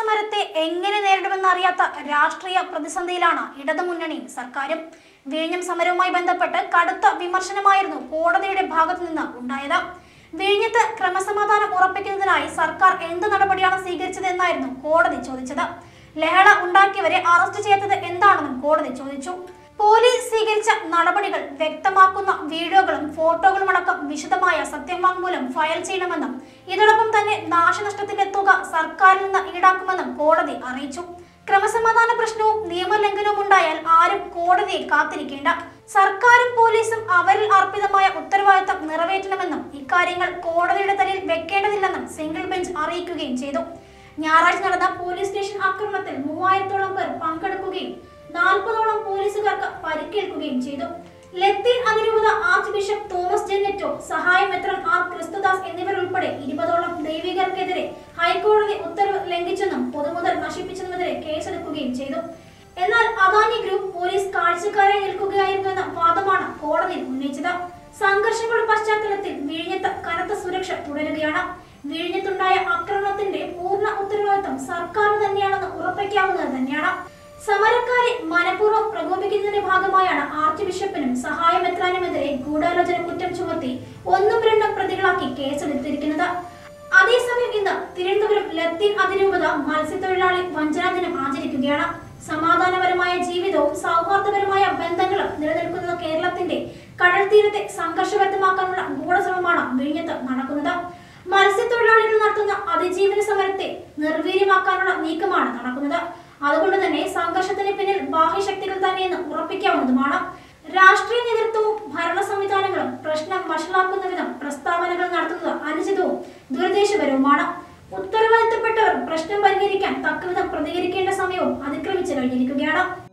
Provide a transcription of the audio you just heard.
സമരത്തെ എങ്ങനെ നേരിടുമെന്നറിയാത്ത രാഷ്ട്രീയ പ്രതിസന്ധിയിലാണ് ഇടതുമുന്നണിയും സർക്കാരും വിഴിഞ്ഞം സമരവുമായി ബന്ധപ്പെട്ട് കടുത്ത വിമർശനമായിരുന്നു കോടതിയുടെ ഭാഗത്തു നിന്ന് ഉണ്ടായത് വിഴിഞ്ഞത്ത് ക്രമസമാധാനം ഉറപ്പിക്കുന്നതിനായി സർക്കാർ എന്ത് നടപടിയാണ് സ്വീകരിച്ചത് എന്നായിരുന്നു കോടതി ചോദിച്ചത് ലഹള ഉണ്ടാക്കിയവരെ അറസ്റ്റ് ചെയ്യാത്തത് എന്താണെന്നും കോടതി ചോദിച്ചു പോലീസ് സ്വീകരിച്ച നടപടികൾ വ്യക്തമാക്കുന്ന വീഡിയോകളും ഫോട്ടോകളും അടക്കം വിശദമായ സത്യവാങ്മൂലം ഫയൽ ചെയ്യണമെന്നും ഇതോടൊപ്പം തന്നെ നാശനഷ്ടത്തിന്റെ തുക സർക്കാരിൽ നിന്ന് ഈടാക്കുമെന്നും കോടതി അറിയിച്ചു ക്രമസമാധാന പ്രശ്നവും നിയമലംഘനവും ഉണ്ടായാൽ ആരും കോടതിയെ കാത്തിരിക്കേണ്ട സർക്കാരും പോലീസും അവരിൽ അർപ്പിതമായ ഉത്തരവാദിത്തം നിറവേറ്റണമെന്നും ഇക്കാര്യങ്ങൾ കോടതിയുടെ തലയിൽ വെക്കേണ്ടതില്ലെന്നും സിംഗിൾ ബെഞ്ച് അറിയിക്കുകയും ചെയ്തു ഞായറാഴ്ച നടന്ന പോലീസ് സ്റ്റേഷൻ ആക്രമണത്തിൽ മൂവായിരത്തോളം പേർ പങ്കെടുക്കുകയും നാൽപ്പതോളം പോലീസുകാർക്ക് പരിക്കേൽക്കുകയും ചെയ്തു ലത്തീൻ അതിരൂപത ആർച്ച് ബിഷപ്പ് തോമസ് ജെന്നറ്റോ സഹായ മെത്രൻ ആർ ക്രിസ്തുദാസ് എന്നിവരുൾപ്പെടെ ഇരുപതോളം ദൈവികർക്കെതിരെ ഹൈക്കോടതി ഉത്തരവ് ലംഘിച്ചെന്നും പൊതുമുതൽ നശിപ്പിച്ചെന്നുമെതിരെ കേസെടുക്കുകയും ചെയ്തു എന്നാൽ അദാനി ഗ്രൂപ്പ് പോലീസ് കാഴ്ചക്കാരായി നിൽക്കുകയായിരുന്നു എന്ന വാദമാണ് കോടതിയിൽ ഉന്നയിച്ചത് സംഘർഷങ്ങളുടെ പശ്ചാത്തലത്തിൽ വിഴിഞ്ഞത്ത് കനത്ത സുരക്ഷ തുടരുകയാണ് വിഴിഞ്ഞത്തുണ്ടായ ആക്രമണത്തിന്റെ പൂർണ്ണ ഉത്തരവാദിത്തം സർക്കാരിന് തന്നെയാണെന്ന് ഉറപ്പിക്കാവുന്നത് തന്നെയാണ് സമരക്കാരെ മനഃപൂർവ്വം പ്രകോപിക്കുന്നതിന്റെ ഭാഗമായാണ് ആർച്ച് ബിഷപ്പിനും സഹായമെത്രാനുമെതിരെ ഗൂഢാലോചന കുറ്റം ചുമത്തി ഒന്നും രണ്ടും പ്രതികളാക്കി കേസെടുത്തിരിക്കുന്നത് അതേസമയം ഇന്ന് തിരുവനന്തപുരം ലത്തീൻ അതിരൂപത മത്സ്യത്തൊഴിലാളി വഞ്ചനാ ദിനം ആചരിക്കുകയാണ് സമാധാനപരമായ ജീവിതവും സൗഹാർദ്ദപരമായ ബന്ധങ്ങളും നിലനിൽക്കുന്ന കേരളത്തിന്റെ കടൽ തീരത്തെ സംഘർഷഭരിതമാക്കാനുള്ള ഗൂഢശ്രമമാണ് വിഴിഞ്ഞത്ത് നടക്കുന്നത് മത്സ്യത്തൊഴിലാളികൾ നടത്തുന്ന അതിജീവന സമരത്തെ നിർവീര്യമാക്കാനുള്ള നീക്കമാണ് നടക്കുന്നത് അതുകൊണ്ട് തന്നെ സംഘർഷത്തിന് പിന്നിൽ ബാഹ്യശക്തികൾ തന്നെയെന്ന് ഉറപ്പിക്കാവുന്നതുമാണ് രാഷ്ട്രീയ നേതൃത്വവും ഭരണ സംവിധാനങ്ങളും പ്രശ്നം വഷളാക്കുന്ന വിധം പ്രസ്താവനകൾ നടത്തുന്നത് അനുചിതവും ദുരുദ്ദേശപരവുമാണ് ഉത്തരവാദിത്തപ്പെട്ടവർ പ്രശ്നം പരിഹരിക്കാൻ തക്കവിധം പ്രതികരിക്കേണ്ട സമയവും അതിക്രമിച്ചു കഴിഞ്ഞിരിക്കുകയാണ്